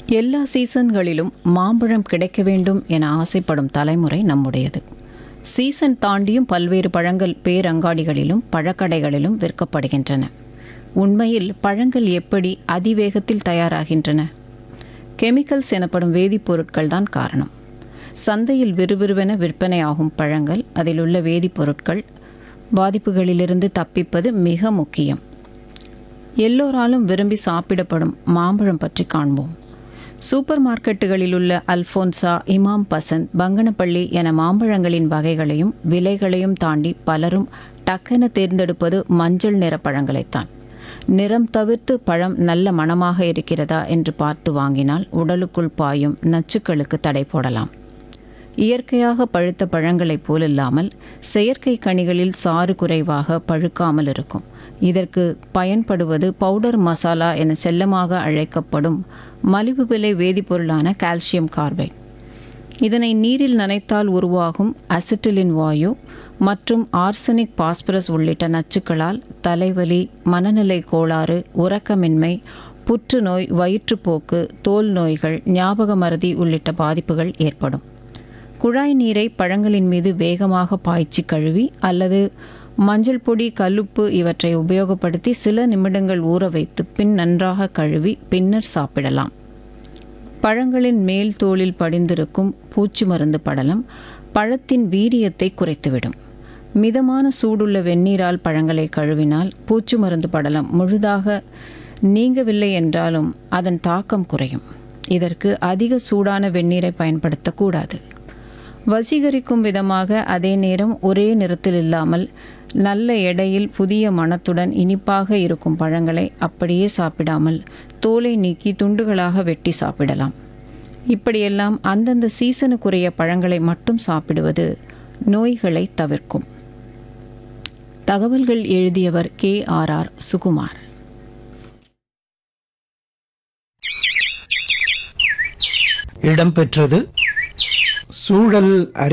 எல்லா சீசன்களிலும் மாம்பழம் கிடைக்க வேண்டும் என ஆசைப்படும் தலைமுறை நம்முடையது சீசன் தாண்டியும் பல்வேறு பழங்கள் பேரங்காடிகளிலும் பழக்கடைகளிலும் விற்கப்படுகின்றன உண்மையில் பழங்கள் எப்படி அதிவேகத்தில் தயாராகின்றன கெமிக்கல்ஸ் எனப்படும் வேதிப்பொருட்கள் தான் காரணம் சந்தையில் விறுவிறுவென விற்பனையாகும் பழங்கள் அதிலுள்ள வேதிப்பொருட்கள் பாதிப்புகளிலிருந்து தப்பிப்பது மிக முக்கியம் எல்லோராலும் விரும்பி சாப்பிடப்படும் மாம்பழம் பற்றி காண்போம் சூப்பர் மார்க்கெட்டுகளில் உள்ள அல்ஃபோன்சா இமாம் பசந்த் பங்கனப்பள்ளி என மாம்பழங்களின் வகைகளையும் விலைகளையும் தாண்டி பலரும் டக்கென தேர்ந்தெடுப்பது மஞ்சள் நிற பழங்களைத்தான் நிறம் தவிர்த்து பழம் நல்ல மணமாக இருக்கிறதா என்று பார்த்து வாங்கினால் உடலுக்குள் பாயும் நச்சுக்களுக்கு தடை போடலாம் இயற்கையாக பழுத்த பழங்களைப் போலில்லாமல் செயற்கை கனிகளில் சாறு குறைவாக பழுக்காமல் இருக்கும் இதற்கு பயன்படுவது பவுடர் மசாலா என செல்லமாக அழைக்கப்படும் மலிவு விலை வேதிப்பொருளான கால்சியம் கார்பைட் இதனை நீரில் நனைத்தால் உருவாகும் அசிட்டிலின் வாயு மற்றும் ஆர்சனிக் பாஸ்பரஸ் உள்ளிட்ட நச்சுக்களால் தலைவலி மனநிலை கோளாறு உறக்கமின்மை புற்றுநோய் வயிற்றுப்போக்கு தோல் நோய்கள் ஞாபக மறதி உள்ளிட்ட பாதிப்புகள் ஏற்படும் குழாய் நீரை பழங்களின் மீது வேகமாக பாய்ச்சி கழுவி அல்லது மஞ்சள் பொடி கல்லுப்பு இவற்றை உபயோகப்படுத்தி சில நிமிடங்கள் ஊற வைத்து பின் நன்றாக கழுவி பின்னர் சாப்பிடலாம் பழங்களின் மேல் தோலில் படிந்திருக்கும் பூச்சி மருந்து படலம் பழத்தின் வீரியத்தை குறைத்துவிடும் மிதமான சூடுள்ள வெந்நீரால் பழங்களை கழுவினால் பூச்சி மருந்து படலம் முழுதாக நீங்கவில்லை என்றாலும் அதன் தாக்கம் குறையும் இதற்கு அதிக சூடான வெந்நீரை பயன்படுத்தக்கூடாது வசீகரிக்கும் விதமாக அதே நேரம் ஒரே நிறத்தில் இல்லாமல் நல்ல எடையில் புதிய மணத்துடன் இனிப்பாக இருக்கும் பழங்களை அப்படியே சாப்பிடாமல் தோலை நீக்கி துண்டுகளாக வெட்டி சாப்பிடலாம் இப்படியெல்லாம் அந்தந்த சீசனுக்குரிய பழங்களை மட்டும் சாப்பிடுவது நோய்களை தவிர்க்கும் தகவல்கள் எழுதியவர் கே ஆர் ஆர் சுகுமார் இடம்பெற்றது சூழல் அறி